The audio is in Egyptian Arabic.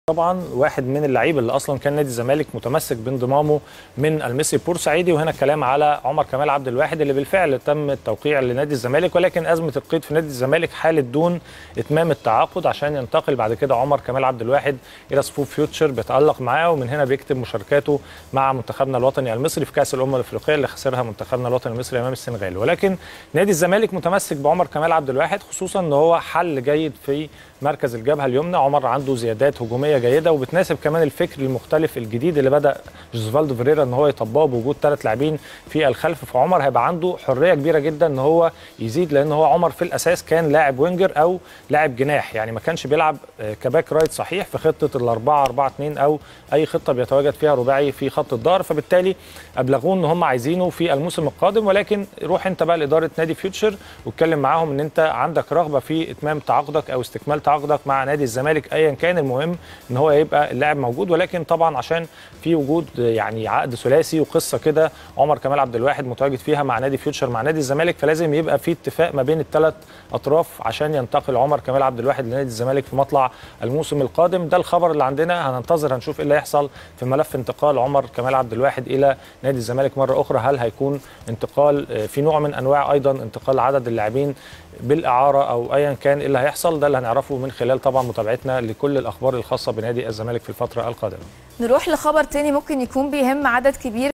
طبعا واحد من اللعيبه اللي اصلا كان نادي الزمالك متمسك بانضمامه من المصري بورسعيدي وهنا الكلام على عمر كمال عبد الواحد اللي بالفعل تم التوقيع لنادي الزمالك ولكن ازمه القيد في نادي الزمالك حالت دون اتمام التعاقد عشان ينتقل بعد كده عمر كمال عبد الواحد الى صفوف فيوتشر بيتالق معاه ومن هنا بيكتب مشاركاته مع منتخبنا الوطني المصري في كاس الامم الافريقيه اللي خسرها منتخبنا الوطني المصري امام السنغال ولكن نادي الزمالك متمسك بعمر كمال عبد الواحد خصوصا ان هو حل جيد في مركز الجبهه اليمنى عمر عنده زيادات هجوميه جيده وبتناسب كمان الفكر المختلف الجديد اللي بدا جوزفالدو فيريرا ان هو يطبقه بوجود ثلاث لاعبين في الخلف فعمر هيبقى عنده حريه كبيره جدا ان هو يزيد لان هو عمر في الاساس كان لاعب وينجر او لاعب جناح يعني ما كانش بيلعب كباك رايت صحيح في خطه الأربعة أربعة اتنين او اي خطه بيتواجد فيها رباعي في خط الظهر فبالتالي ابلغوه ان هم عايزينه في الموسم القادم ولكن روح انت بقى لاداره نادي فيوتشر واتكلم معاهم ان انت عندك رغبه في اتمام تعاقدك او استكمال تعاقدك مع نادي الزمالك ايا كان المهم ان هو يبقى اللاعب موجود ولكن طبعا عشان في وجود يعني عقد ثلاثي وقصه كده عمر كمال عبد الواحد متواجد فيها مع نادي فيوتشر مع نادي الزمالك فلازم يبقى في اتفاق ما بين الثلاث اطراف عشان ينتقل عمر كمال عبد الواحد لنادي الزمالك في مطلع الموسم القادم ده الخبر اللي عندنا هننتظر هنشوف ايه اللي هيحصل في ملف انتقال عمر كمال عبد الواحد الى نادي الزمالك مره اخرى هل هيكون انتقال في نوع من انواع ايضا انتقال عدد اللاعبين بالاعاره او ايا كان ايه اللي هيحصل ده اللي هنعرفه من خلال طبعا متابعتنا لكل الاخبار الخاصه بنادي الزمالك في الفتره القادمه نروح لخبر تاني ممكن يكون بيهم عدد كبير